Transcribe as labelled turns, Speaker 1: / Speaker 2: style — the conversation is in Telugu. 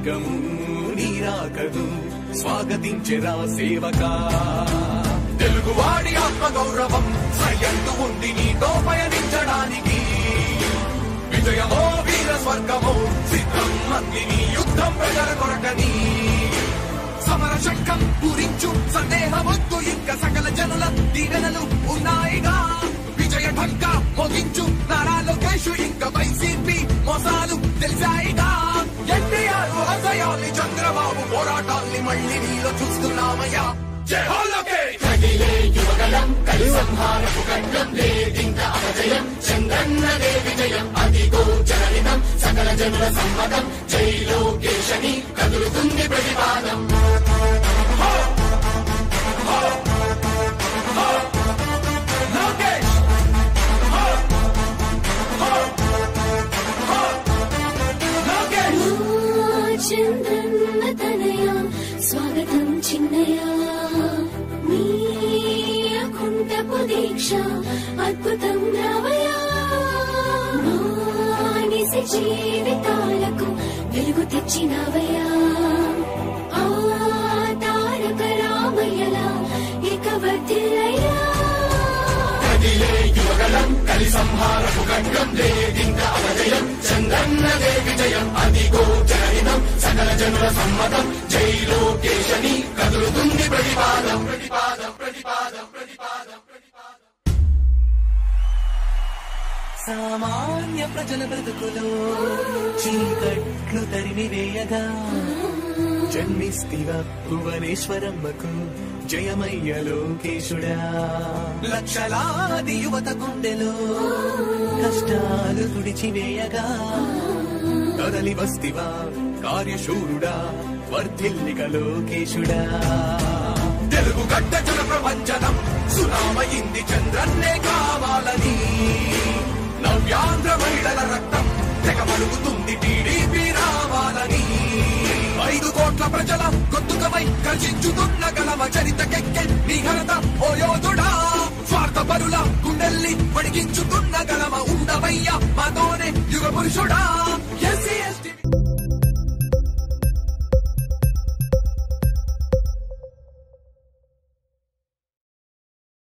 Speaker 1: స్వర్గము నీరాకను స్వాగతించెరా సేవకా తెలుగువాడి ఆత్మ గౌరవం సయ్యందు ఉంది నీతో పయనించడానికి విజయమో వీర స్వర్గమో సిద్ధం మందిని యుద్ధం ప్రజల కొరకని సమర శంఖం పూరించు సందేహమొద్దు ఇంకా సకల జనుల దీవెనలు ఉన్నాయిగా విజయ ఢంకా మోగించు నారా లోకేష్ ఇంకా వైసీపీ మోసాలు తెలిసాయిగా ఎన్టీఆర్ అజయాల్ని చంద్రబాబు పోరాటాల్ని మళ్ళీ నీలో చూస్తున్నామయ్యా జై హో లోకేష్ లోకేష్ లోకేష్
Speaker 2: చంద్రన్న తనయ స్వాగతం చిన్నయ నీ అకుంఠపు దీక్ష అద్భుతం రావయ మానిసి జీవితాలకు వెలుగు తెచ్చినవయా ఆ తారక రామయ్యలా ఇక వర్తిల్లయ్యా
Speaker 1: సామాన్య ప్రజల బ్రతుకులో చీకట్లు తరిమి వేయగా జన్మిస్తివ భువనేశ్వరమ్మకు జయమయ్య లోకేశుడా లక్షలాది యువత గుండెలో కష్టాలు తుడిచివేయగా కదలి వస్తివా కార్యశూరుడా వర్ధిల్లిక లోకేశుడా తెలుగు గడ్డ జన ప్రపంచనం సునామయింది చంద్రన్నే కావాలని నవ్యాంధ్ర మహిళల రక్తం తెగమలుగుతుంది టీడీపీ రావాలని ఐదు కోట్ల ప్రజల గొంతుకమై గర్జించుతున్న గలమ చరితకెక్కె నీ ఘనత ఓ యోధుడా స్వార్థ పరుల గుండెల్ని వణికించుతున్న గలమ ఉండవయ్య మాతోనే యుగ పురుషుడా